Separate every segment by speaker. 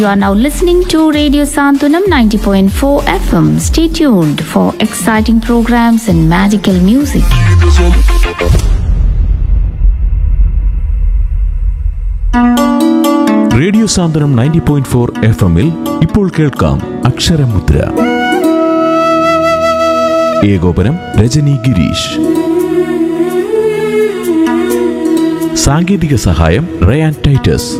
Speaker 1: You are now listening to Radio Santunam 90.4 FM. Stay tuned for exciting programs and magical music.
Speaker 2: Radio Santhwanam ninety point four F എമ്മിൽ ഇപ്പോൾ കേൾക്കാം അക്ഷരമുദ്ര ഏകോപനം രജനി ഗിരീഷ് സാങ്കേതിക സഹായം Ryan Titus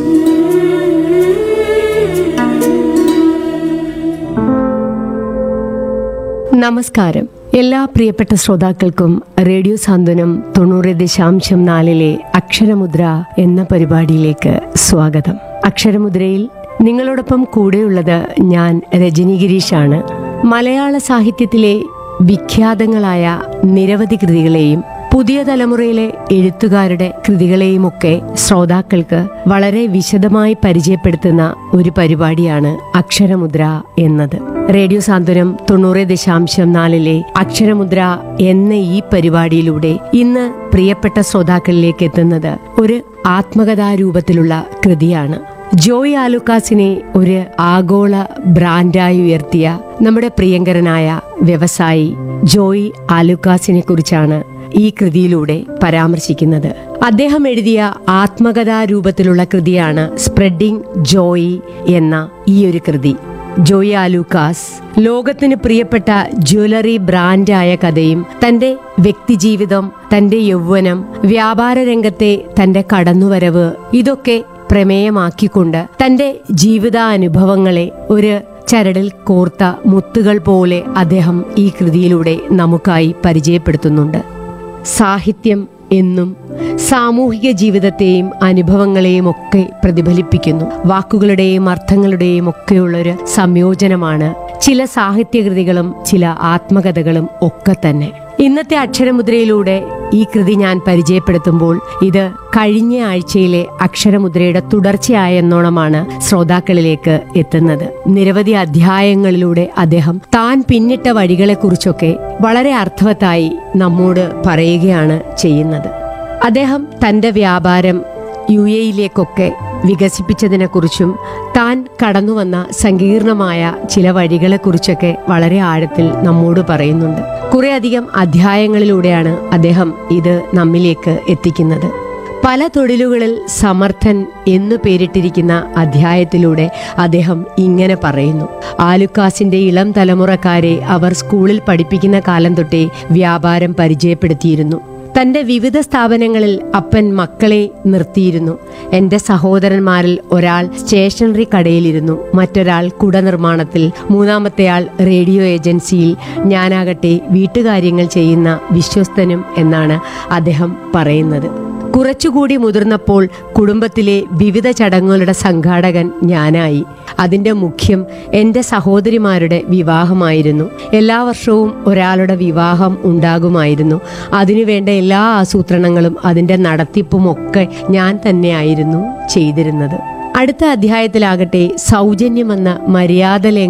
Speaker 3: നമസ്കാരം എല്ലാ പ്രിയപ്പെട്ട ശ്രോതാക്കൾക്കും റേഡിയോ സാന്ത്വനം തൊണ്ണൂറ് ദശാംശം നാലിലെ അക്ഷരമുദ്ര എന്ന പരിപാടിയിലേക്ക് സ്വാഗതം അക്ഷരമുദ്രയിൽ നിങ്ങളോടൊപ്പം കൂടെയുള്ളത് ഞാൻ രജനി ഗിരീഷാണ് മലയാള സാഹിത്യത്തിലെ വിഖ്യാതങ്ങളായ നിരവധി കൃതികളെയും പുതിയ തലമുറയിലെ എഴുത്തുകാരുടെ കൃതികളെയുമൊക്കെ ശ്രോതാക്കൾക്ക് വളരെ വിശദമായി പരിചയപ്പെടുത്തുന്ന ഒരു പരിപാടിയാണ് അക്ഷരമുദ്ര എന്നത് റേഡിയോ സാന്ത്വനം തൊണ്ണൂറ് ദശാംശം നാലിലെ അക്ഷരമുദ്ര എന്ന ഈ പരിപാടിയിലൂടെ ഇന്ന് പ്രിയപ്പെട്ട ശ്രോതാക്കളിലേക്ക് എത്തുന്നത് ഒരു ആത്മകഥാരൂപത്തിലുള്ള കൃതിയാണ് ജോയ് ആലുക്കാസിനെ ഒരു ആഗോള ബ്രാൻഡായി ഉയർത്തിയ നമ്മുടെ പ്രിയങ്കരനായ വ്യവസായി ജോയ് ആലുക്കാസിനെ കുറിച്ചാണ് ഈ കൃതിയിലൂടെ പരാമർശിക്കുന്നത് അദ്ദേഹം എഴുതിയ ആത്മകഥാ രൂപത്തിലുള്ള കൃതിയാണ് സ്പ്രെഡിംഗ് ജോയ് എന്ന ഈ ഒരു കൃതി ജോയ് ആലൂക്കാസ് ലോകത്തിന് പ്രിയപ്പെട്ട ജ്വല്ലറി ബ്രാൻഡായ കഥയും തന്റെ വ്യക്തിജീവിതം തന്റെ യൗവനം വ്യാപാര രംഗത്തെ തന്റെ കടന്നുവരവ് ഇതൊക്കെ പ്രമേയമാക്കിക്കൊണ്ട് തന്റെ ജീവിതാനുഭവങ്ങളെ ഒരു ചരടിൽ കോർത്ത മുത്തുകൾ പോലെ അദ്ദേഹം ഈ കൃതിയിലൂടെ നമുക്കായി പരിചയപ്പെടുത്തുന്നുണ്ട് സാഹിത്യം എന്നും സാമൂഹിക ജീവിതത്തെയും അനുഭവങ്ങളെയും ഒക്കെ പ്രതിഫലിപ്പിക്കുന്നു വാക്കുകളുടെയും അർത്ഥങ്ങളുടെയും ഒക്കെയുള്ളൊരു സംയോജനമാണ് ചില സാഹിത്യകൃതികളും ചില ആത്മകഥകളും ഒക്കെ തന്നെ ഇന്നത്തെ അക്ഷരമുദ്രയിലൂടെ ഈ കൃതി ഞാൻ പരിചയപ്പെടുത്തുമ്പോൾ ഇത് കഴിഞ്ഞ ആഴ്ചയിലെ അക്ഷരമുദ്രയുടെ തുടർച്ചയായെന്നോണമാണ് ശ്രോതാക്കളിലേക്ക് എത്തുന്നത് നിരവധി അധ്യായങ്ങളിലൂടെ അദ്ദേഹം താൻ പിന്നിട്ട വഴികളെക്കുറിച്ചൊക്കെ വളരെ അർത്ഥവത്തായി നമ്മോട് പറയുകയാണ് ചെയ്യുന്നത് അദ്ദേഹം തന്റെ വ്യാപാരം യു എയിലേക്കൊക്കെ വികസിപ്പിച്ചതിനെക്കുറിച്ചും താൻ കടന്നുവന്ന സങ്കീർണമായ ചില വഴികളെക്കുറിച്ചൊക്കെ വളരെ ആഴത്തിൽ നമ്മോട് പറയുന്നുണ്ട് കുറെ അധികം അധ്യായങ്ങളിലൂടെയാണ് അദ്ദേഹം ഇത് നമ്മിലേക്ക് എത്തിക്കുന്നത് പല തൊഴിലുകളിൽ സമർത്ഥൻ എന്നു പേരിട്ടിരിക്കുന്ന അധ്യായത്തിലൂടെ അദ്ദേഹം ഇങ്ങനെ പറയുന്നു ആലുക്കാസിന്റെ ഇളം തലമുറക്കാരെ അവർ സ്കൂളിൽ പഠിപ്പിക്കുന്ന കാലം തൊട്ടേ വ്യാപാരം പരിചയപ്പെടുത്തിയിരുന്നു തന്റെ വിവിധ സ്ഥാപനങ്ങളിൽ അപ്പൻ മക്കളെ നിർത്തിയിരുന്നു എന്റെ സഹോദരന്മാരിൽ ഒരാൾ സ്റ്റേഷനറി കടയിലിരുന്നു മറ്റൊരാൾ കുട നിർമ്മാണത്തിൽ മൂന്നാമത്തെയാൾ റേഡിയോ ഏജൻസിയിൽ ഞാനാകട്ടെ വീട്ടുകാര്യങ്ങൾ ചെയ്യുന്ന വിശ്വസ്തനും എന്നാണ് അദ്ദേഹം പറയുന്നത് കുറച്ചുകൂടി മുതിർന്നപ്പോൾ കുടുംബത്തിലെ വിവിധ ചടങ്ങുകളുടെ സംഘാടകൻ ഞാനായി അതിന്റെ മുഖ്യം എന്റെ സഹോദരിമാരുടെ വിവാഹമായിരുന്നു എല്ലാ വർഷവും ഒരാളുടെ വിവാഹം ഉണ്ടാകുമായിരുന്നു അതിനുവേണ്ട എല്ലാ ആസൂത്രണങ്ങളും അതിന്റെ നടത്തിപ്പും ഒക്കെ ഞാൻ തന്നെയായിരുന്നു ചെയ്തിരുന്നത് അടുത്ത അധ്യായത്തിലാകട്ടെ സൗജന്യമെന്ന മര്യാദ